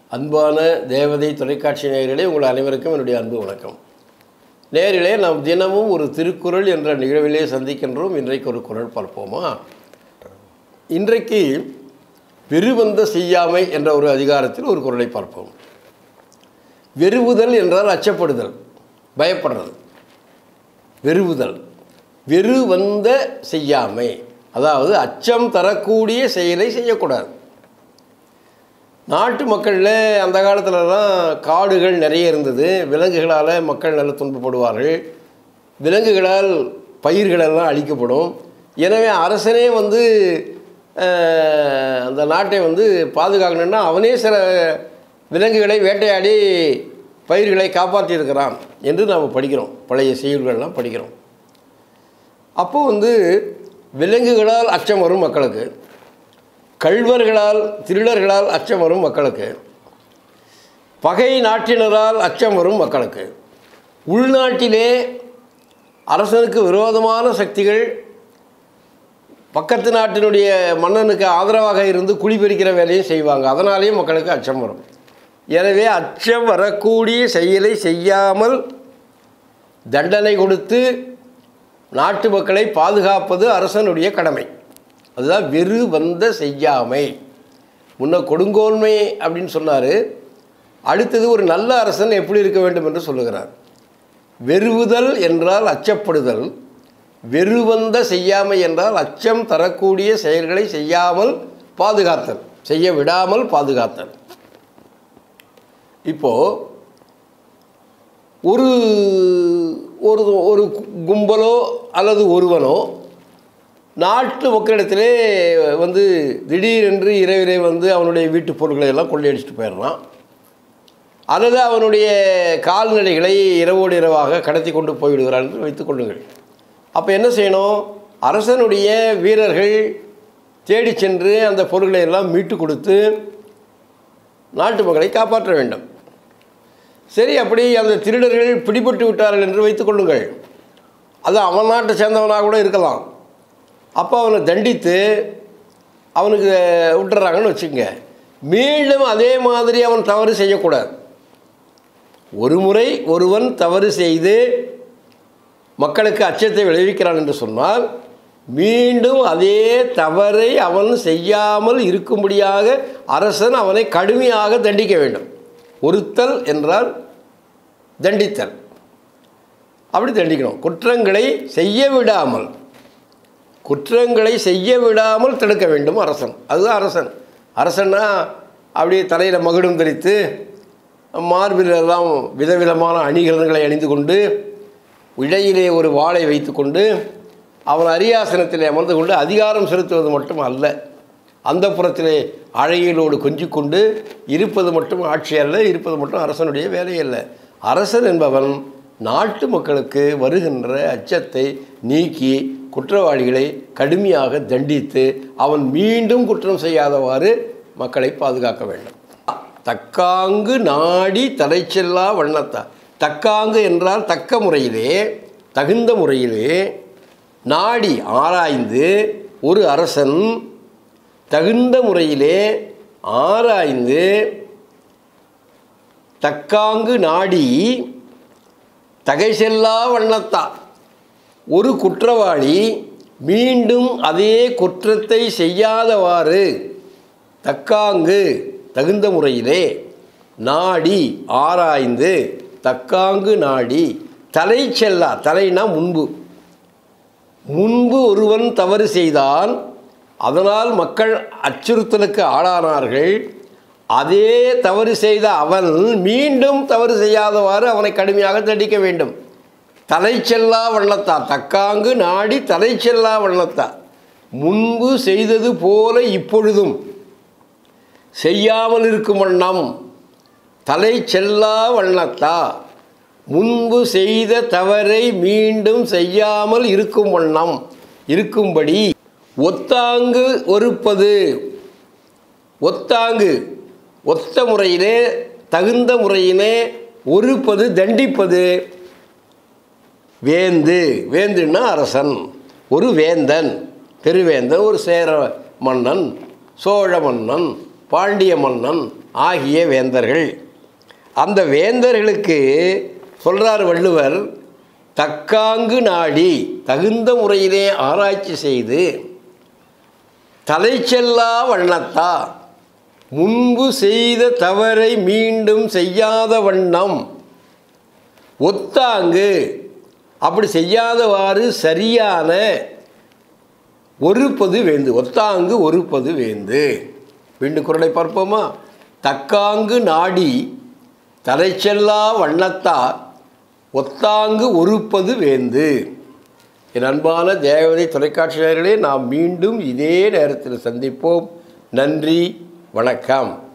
அன்பான தேவதை தொலைக்காட்சி நேயர்களே உங்கள் அனைவருக்கும் என்னுடைய அன்பு வணக்கம் நேரிலே நாம் தினமும் ஒரு திருக்குறள் என்ற நிகழ்விலே சந்திக்கின்றோம் இன்றைக்கு ஒரு குறள் பார்ப்போமா இன்றைக்கு வெறுவந்த செய்யாமை என்ற ஒரு அதிகாரத்தில் ஒரு குறளை பார்ப்போம் வெறுவுதல் என்றால் அச்சப்படுதல் பயப்படுறது வெறுவுதல் வெறுவந்த செய்யாமை அதாவது அச்சம் தரக்கூடிய செயலை செய்யக்கூடாது நாட்டு மக்களில் அந்த காலத்துலலாம் காடுகள் நிறைய இருந்தது விலங்குகளால் மக்கள் நல்ல துன்பப்படுவார்கள் விலங்குகளால் பயிர்களெல்லாம் அழிக்கப்படும் எனவே அரசனே வந்து அஹ், அந்த நாட்டை வந்து பாதுகாக்கணும்னா அவனே சில விலங்குகளை வேட்டையாடி பயிர்களை காப்பாற்றியிருக்கிறான் என்று நாம் படிக்கிறோம் பழைய செய்திகள்லாம் படிக்கிறோம் அப்போ வந்து விலங்குகளால் அச்சம் வரும் மக்களுக்கு கள்வர்களால் திருடர்களால் அச்சம் வரும் மக்களுக்கு பகை நாட்டினரால் அச்சம் வரும் மக்களுக்கு உள்நாட்டிலே அரசனுக்கு விரோதமான சக்திகள் பக்கத்து நாட்டினுடைய மன்னனுக்கு ஆதரவாக இருந்து குடிபெருக்கிற வேலையும் செய்வாங்க அதனாலேயும் மக்களுக்கு அச்சம் வரும் எனவே அச்சம் வரக்கூடிய செயலை செய்யாமல் தண்டனை கொடுத்து நாட்டு மக்களை பாதுகாப்பது அரசனுடைய கடமை அதுதான் வெறு வந்த செய்யாமை முன்ன கொடுங்கோன்மை அப்படின்னு சொன்னார் அடுத்தது ஒரு நல்ல அரசன் எப்படி இருக்க வேண்டும் என்று சொல்லுகிறார் வெறுவுதல் என்றால் அச்சப்படுதல் வெறுவந்த செய்யாமை என்றால் அச்சம் தரக்கூடிய செயல்களை செய்யாமல் பாதுகாத்தல் செய்ய விடாமல் பாதுகாத்தல் இப்போ ஒரு ஒரு ஒரு கும்பலோ அல்லது ஒருவனோ நாட்டு மக்களிடத்திலே வந்து திடீரென்று இரவிலே வந்து அவனுடைய வீட்டு பொருட்களை எல்லாம் கொள்ளையடிச்சிட்டு போயிடுறான் அல்லது அவனுடைய கால்நடைகளை இரவோடு இரவாக கடத்தி கொண்டு போய்விடுகிறான் என்று வைத்துக் கொள்ளுங்கள் அப்போ என்ன செய்யணும் அரசனுடைய வீரர்கள் தேடி சென்று அந்த பொருட்களை எல்லாம் மீட்டு கொடுத்து நாட்டு மக்களை காப்பாற்ற வேண்டும் சரி அப்படி அந்த திருடர்கள் பிடிபட்டு விட்டார்கள் என்று வைத்துக் கொள்ளுங்கள் அது அவன் நாட்டை சேர்ந்தவனாக கூட இருக்கலாம் அப்போ அவனை தண்டித்து அவனுக்கு விட்டுறாங்கன்னு வச்சுக்கோங்க மீண்டும் அதே மாதிரி அவன் தவறு செய்யக்கூடாது ஒரு முறை ஒருவன் தவறு செய்து மக்களுக்கு அச்சத்தை விளைவிக்கிறான் என்று சொன்னால் மீண்டும் அதே தவறை அவன் செய்யாமல் இருக்கும்படியாக அரசன் அவனை கடுமையாக தண்டிக்க வேண்டும் ஒருத்தல் என்றால் தண்டித்தல் அப்படி தண்டிக்கணும் குற்றங்களை செய்ய விடாமல் குற்றங்களை செய்ய விடாமல் தடுக்க வேண்டும் அரசன் அதுதான் அரசன் அரசன்னா அப்படியே தலையில் மகுடம் தரித்து மார்பிலெல்லாம் விதவிதமான அணிகலன்களை அணிந்து கொண்டு இடையிலே ஒரு வாளை வைத்துக்கொண்டு அவன் அரியாசனத்திலே அமர்ந்து கொண்டு அதிகாரம் செலுத்துவது மட்டும் அல்ல அந்த புறத்திலே அழகியலோடு கொஞ்சிக் கொண்டு இருப்பது மட்டும் ஆட்சி அல்ல இருப்பது மட்டும் அரசனுடைய வேலை அல்ல அரசன் என்பவன் நாட்டு மக்களுக்கு வருகின்ற அச்சத்தை நீக்கி குற்றவாளிகளை கடுமையாக தண்டித்து அவன் மீண்டும் குற்றம் செய்யாதவாறு மக்களை பாதுகாக்க வேண்டும் தக்காங்கு நாடி தலை செல்லா வண்ணத்தா தக்காங்கு என்றால் தக்க முறையிலே தகுந்த முறையிலே நாடி ஆராய்ந்து ஒரு அரசன் தகுந்த முறையிலே ஆராய்ந்து தக்காங்கு நாடி தகை செல்லா வண்ணத்தா ஒரு குற்றவாளி மீண்டும் அதே குற்றத்தை செய்யாதவாறு தக்காங்கு தகுந்த முறையிலே நாடி ஆராய்ந்து தக்காங்கு நாடி தலை செல்லா தலைனா முன்பு முன்பு ஒருவன் தவறு செய்தான் அதனால் மக்கள் அச்சுறுத்தலுக்கு ஆளானார்கள் அதே தவறு செய்த அவன் மீண்டும் தவறு செய்யாதவாறு அவனை கடுமையாக தண்டிக்க வேண்டும் தலை செல்லா வண்ணத்தா தக்காங்கு நாடி தலை செல்லா வண்ணத்தா முன்பு செய்தது போல இப்பொழுதும் செய்யாமல் இருக்கும் வண்ணம் தலை செல்லா வண்ணத்தா முன்பு செய்த தவறை மீண்டும் செய்யாமல் இருக்கும் வண்ணம் இருக்கும்படி ஒத்தாங்கு ஒருப்பது ஒத்தாங்கு ஒத்த முறையிலே தகுந்த முறையிலே ஒருப்பது தண்டிப்பது வேந்து வேந்துன்னா அரசன் ஒரு வேந்தன் பெருவேந்தன் ஒரு சேர மன்னன் சோழ மன்னன் பாண்டிய மன்னன் ஆகிய வேந்தர்கள் அந்த வேந்தர்களுக்கு சொல்றார் வள்ளுவர் தக்காங்கு நாடி தகுந்த முறையிலே ஆராய்ச்சி செய்து தலை செல்லா வண்ணத்தா முன்பு செய்த தவறை மீண்டும் செய்யாத வண்ணம் ஒத்தாங்கு அப்படி செய்யாதவாறு சரியான ஒருப்பது வேந்து ஒத்தாங்கு ஒருப்பது வேந்து மீண்டும் குரலை பார்ப்போமா தக்காங்கு நாடி தலைச்செல்லா வண்ணத்தா ஒத்தாங்கு ஒருப்பது வேந்து என் அன்பான தேவதை தொலைக்காட்சி நேயர்களே நாம் மீண்டும் இதே நேரத்தில் சந்திப்போம் நன்றி வணக்கம்